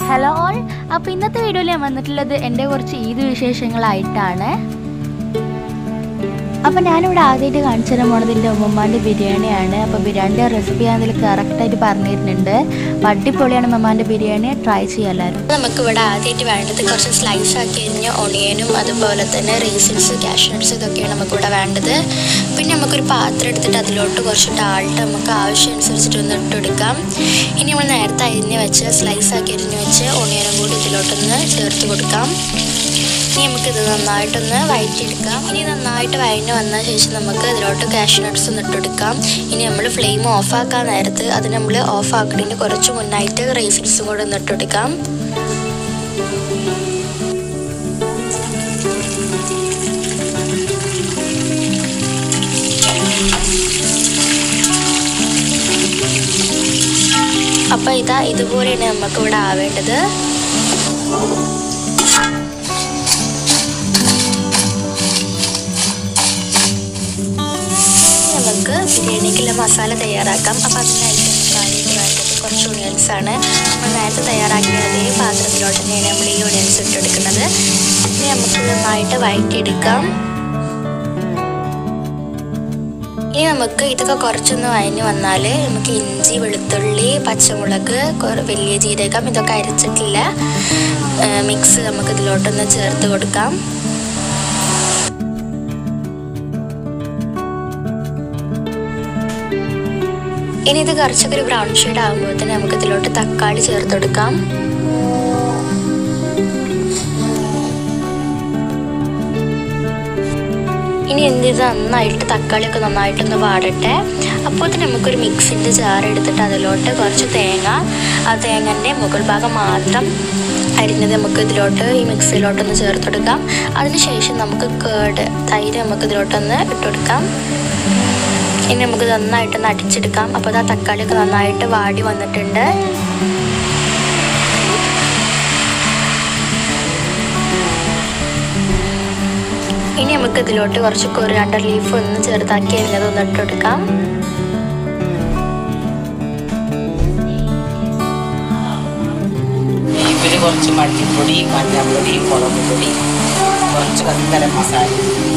hello all അപ്പോൾ ഇന്നത്തെ വീഡിയോയിൽ ഞാൻ വന്നിട്ടുള്ളത് എൻ്റെ കുറച്ച് ഈദ് വിശേഷങ്ങളായിട്ടാണ് അപ്പോൾ ഞാനിവിടെ ആദ്യമായിട്ട് കാണിച്ചു തരാൻ പോണത് എൻ്റെ ഉമ്മമാൻ്റെ ബിരിയാണിയാണ് അപ്പോൾ ബിരിയാണിൻ്റെ റെസിപ്പി ഞാൻ അതിൽ കറക്റ്റായിട്ട് പറഞ്ഞു തരുന്നുണ്ട് അപ്പോൾ അടിപൊളിയാണ് ഉമ്മമാൻ്റെ ബിരിയാണി ട്രൈ ചെയ്യാം എല്ലാവരും നമുക്ക് ഇവിടെ ആദ്യമായിട്ട് വേണ്ടത് കുറച്ച് സ്ലൈസ് ആക്കി അരിഞ്ഞ ഒണിയനും അതുപോലെ തന്നെ റീസിൻസ് കാഷ്നട്ട്സ് ഇതൊക്കെയാണ് നമുക്ക് ഇവിടെ വേണ്ടത് പിന്നെ നമുക്കൊരു പാത്രം എടുത്തിട്ട് അതിലോട്ട് കുറച്ച് ഡാൾട്ട് നമുക്ക് ആവശ്യം അനുസരിച്ചിട്ട് ഒന്ന് ഇട്ടെടുക്കാം ഇനി നമ്മൾ നേരത്തെ അരിഞ്ഞ് വെച്ച് സ്ലൈസ് ആക്കി അരിഞ്ഞ് വെച്ച് ഒണിയനും കൂടി ഇതിലോട്ടൊന്ന് ചേർത്ത് കൊടുക്കാം ഇനി നമുക്കിത് നന്നായിട്ടൊന്ന് വഴറ്റിയെടുക്കാം ഇനി നന്നായിട്ട് വഴഞ്ഞ് വന്ന ശേഷം നമുക്ക് ഇതിലോട്ട് കാഷ്നട്ട്സ് ഒന്ന് ഇട്ടെടുക്കാം ഇനി നമ്മൾ ഫ്ലെയിം ഓഫ് ആക്കാൻ നേരത്ത് അത് നമ്മൾ ഓഫ് ആക്കുന്നതിന് കുറച്ച് മുന്നായിട്ട് റൈസിൻസും കൂടെ ഒന്ന് ഇട്ടെടുക്കാം അപ്പോൾ ഇതാ ഇതുപോലെയാണ് നമുക്ക് ഇവിടെ ആവേണ്ടത് നമുക്ക് ബിരിയാണിക്കുള്ള മസാല തയ്യാറാക്കാം അപ്പോൾ അതിനായിട്ട് നമുക്ക് ആദ്യമായിട്ട് വേണ്ടത് കുറച്ച് ഒണിയൻസ് ആണ് നമ്മൾ നേരത്തെ തയ്യാറാക്കിയ അതേ പാത്രത്തിലോട്ട് തന്നെയാണ് നമ്മൾ ഈ ഒണിയൻസ് ഇട്ടെടുക്കുന്നത് ഇനി നമുക്ക് നന്നായിട്ട് വഴറ്റിയെടുക്കാം ഇനി നമുക്ക് ഇതൊക്കെ കുറച്ചൊന്ന് വഴഞ്ഞ് വന്നാൽ നമുക്ക് ഇഞ്ചി വെളുത്തുള്ളി പച്ചമുളക് കുറ- വലിയ ജീരകം ഇതൊക്കെ അരച്ചിട്ടില്ല മിക്സ് നമുക്ക് ഇതിലോട്ടൊന്ന് ചേർത്ത് കൊടുക്കാം ഇനി ഇത് കുറച്ചൊക്കെ ഒരു ബ്രൗൺ ഷെയ്ഡ് ആകുമ്പോൾ തന്നെ നമുക്ക് ഇതിലോട്ട് തക്കാളി ചേർത്ത് കൊടുക്കാം ഇനി എന്ത് ചെയ്ത് നന്നായിട്ട് തക്കാളിയൊക്കെ നന്നായിട്ടൊന്ന് വാടട്ടെ അപ്പോൾ തന്നെ നമുക്കൊരു മിക്സിൻ്റെ ജാർ എടുത്തിട്ട് അതിലോട്ട് കുറച്ച് തേങ്ങ ആ തേങ്ങൻ്റെ മുകൾ ഭാഗം മാത്രം അരിഞ്ഞത് നമുക്ക് ഇതിലോട്ട് ഈ മിക്സിയിലോട്ടൊന്ന് ചേർത്ത് കൊടുക്കാം അതിനുശേഷം നമുക്ക് കേട് തൈര് നമുക്ക് ഇതിലോട്ടൊന്ന് ഇട്ട് കൊടുക്കാം ഇനി നമുക്ക് നന്നായിട്ടൊന്ന് അടിച്ചെടുക്കാം അപ്പോൾ ആ തക്കാളിയൊക്കെ നന്നായിട്ട് വാടി വന്നിട്ടുണ്ട് ഇനി നമുക്ക് ഇതിലോട്ട് കുറച്ച് കൊറിയാണ്ടർ ലീഫ് ഒന്ന് ചെറുതാക്കി അരിഞ്ഞത് ഒന്ന് ഇട്ടെടുക്കാം ഇതിൽ കുറച്ച് മല്ലിപ്പൊടി മഞ്ഞൾപ്പൊടി മുളക് പൊടി കുറച്ച് ഗരം മസാല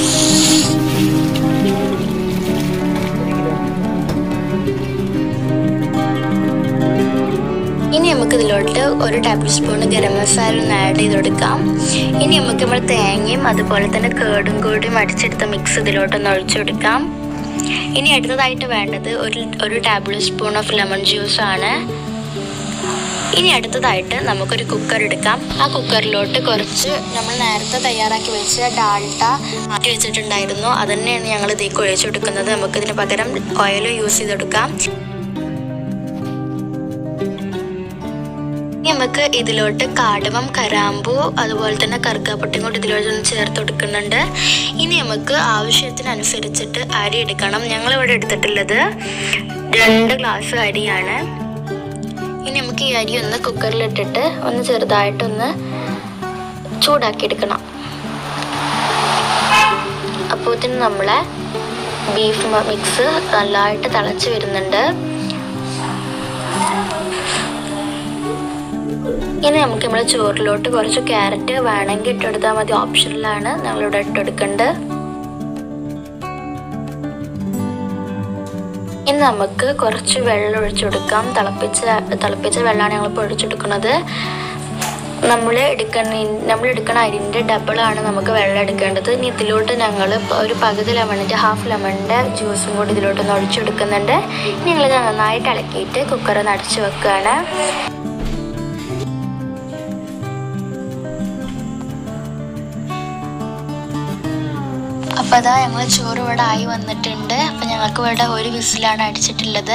ഇനി നമുക്ക് ഇതിലോട്ട് ഒരു ടേബിൾ സ്പൂൺ ഗരം മസാല ഒന്ന് ആഡ് ചെയ്ത് കൊടുക്കാം ഇനി നമുക്ക് നമ്മൾ തേങ്ങയും അതുപോലെ തന്നെ കേടും കൂടിയും അടിച്ചെടുത്ത മിക്സ് ഇതിലോട്ടൊന്ന് ഒഴിച്ചു കൊടുക്കാം ഇനി അടുത്തതായിട്ട് വേണ്ടത് ഒരു ഒരു tablespoon of lemon juice ആണ് ഇനി അടുത്തതായിട്ട് നമുക്കൊരു കുക്കർ എടുക്കാം ആ കുക്കറിലോട്ട് കുറച്ച് നമ്മൾ നേരത്തെ തയ്യാറാക്കി വെച്ച ഡാൾട്ട മാറ്റി വെച്ചിട്ടുണ്ടായിരുന്നു അത് തന്നെയാണ് ഞങ്ങൾ ഇതിലേക്ക് ഒഴിച്ചു കൊടുക്കുന്നത് നമുക്കിതിന് പകരം ഓയിൽ യൂസ് ചെയ്തെടുക്കാം ഇനി നമുക്ക് ഇതിലോട്ട് കാടമം കരാമ്പൂ അതുപോലെ തന്നെ കറുക്കാപ്പൊട്ടിയും കൂടി ഇതിലോട്ട് ഒന്ന് ചേർത്ത് കൊടുക്കുന്നുണ്ട് ഇനി നമുക്ക് ആവശ്യത്തിനനുസരിച്ചിട്ട് അരി എടുക്കണം ഞങ്ങളിവിടെ എടുത്തിട്ടുള്ളത് രണ്ട് ഗ്ലാസ് അരിയാണ് ഇനി നമുക്ക് ഈ അരി ഒന്ന് കുക്കറിലിട്ടിട്ട് ഒന്ന് ചെറുതായിട്ടൊന്ന് ചൂടാക്കി എടുക്കണം അപ്പോഴത്തേന് നമ്മളെ ബീഫ് മിക്സ് നല്ലതായിട്ട് തിളച്ച് വരുന്നുണ്ട് ഇനി നമുക്ക് നമ്മുടെ ചോറിലോട്ട് കുറച്ച് ക്യാരറ്റ് വേണമെങ്കിൽ ഇട്ടെടുത്താൽ മതി ഓപ്ഷനിലാണ് ഞങ്ങളിവിടെ ഇട്ടെടുക്കേണ്ടത് ഇനി നമുക്ക് കുറച്ച് വെള്ളം ഒഴിച്ചു കൊടുക്കാം തിളപ്പിച്ച തിളപ്പിച്ച വെള്ളമാണ് ഞങ്ങളിപ്പോൾ ഒഴിച്ചെടുക്കുന്നത് നമ്മൾ എടുക്കുന്ന നമ്മൾ എടുക്കുന്ന അരിൻ്റെ ഡബിളാണ് നമുക്ക് വെള്ളം എടുക്കേണ്ടത് ഇനി ഇതിലോട്ട് ഞങ്ങൾ ഒരു പകുതി ലെമണിൻ്റെ ഹാഫ് ലെമണിൻ്റെ ജ്യൂസും കൂടി ഇതിലോട്ടൊന്ന് ഒഴിച്ചെടുക്കുന്നുണ്ട് ഇനി ഞങ്ങളിത് നന്നായിട്ട് ഇളക്കിയിട്ട് കുക്കറൊന്ന് അടച്ചു വെക്കുകയാണ് അപ്പോൾ അതാ ഞങ്ങൾ ചോറ് ഇവിടെ ആയി വന്നിട്ടുണ്ട് അപ്പം ഞങ്ങൾക്ക് ഇവിടെ ഒരു വിസിലാണ് അടിച്ചിട്ടുള്ളത്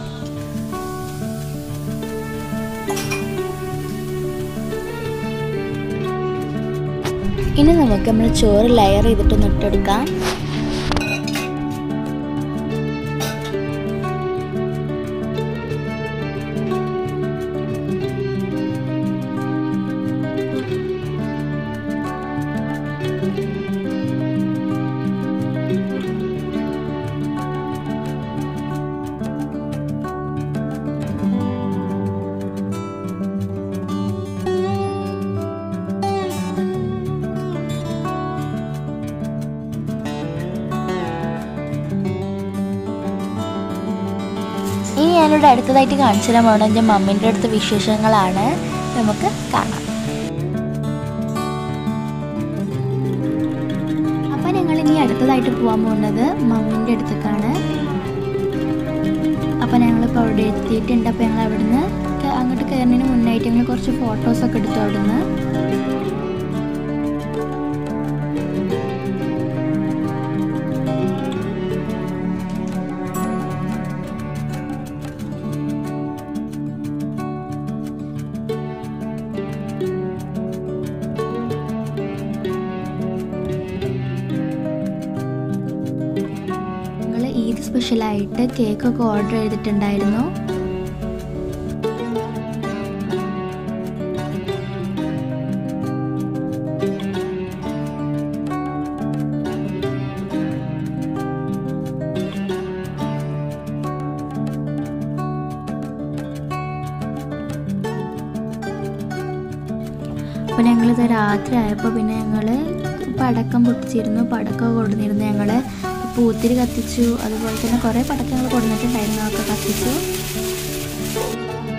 ഇനി നമുക്ക് നമ്മൾ ചോറ് ലെയർ ചെയ്തിട്ടൊന്ന് ഇട്ടെടുക്കാം നിങ്ങളുടെ അടുത്തതായിട്ട് കാണിച്ചു തരാൻ പോകുന്നത് എൻ്റെ മമ്മീൻ്റെ അടുത്ത് വിശേഷങ്ങളാണ് നമുക്ക് കാണാം അപ്പം ഞങ്ങൾ ഇനി അടുത്തതായിട്ട് പോകാൻ പോകുന്നത് മമ്മീൻ്റെ അടുത്തേക്കാണ് അപ്പോൾ ഞങ്ങളിപ്പോൾ അവിടെ എത്തിയിട്ടുണ്ട് അപ്പോൾ ഞങ്ങൾ അവിടുന്ന് ക- അങ്ങോട്ട് കയറുന്നതിന് മുന്നായിട്ട് ഞങ്ങൾ കുറച്ച് ഫോട്ടോസൊക്കെ എടുത്തു അവിടുന്ന് ഞങ്ങൾ ഈദ് സ്പെഷ്യലായിട്ട് കേക്കൊക്കെ ഓർഡർ ചെയ്തിട്ടുണ്ടായിരുന്നു അപ്പോൾ ഞങ്ങളിത് രാത്രി ആയപ്പോൾ പിന്നെ ഞങ്ങൾ പടക്കം പൊട്ടിച്ചിരുന്നു പടക്കം കൊടുന്നിരുന്നു ഞങ്ങൾ പൂത്തിരി കത്തിച്ചു അതുപോലെ തന്നെ കുറേ പടക്കങ്ങൾ കൊടുത്തിട്ടുണ്ടായിരുന്നു അതൊക്കെ കത്തിച്ചു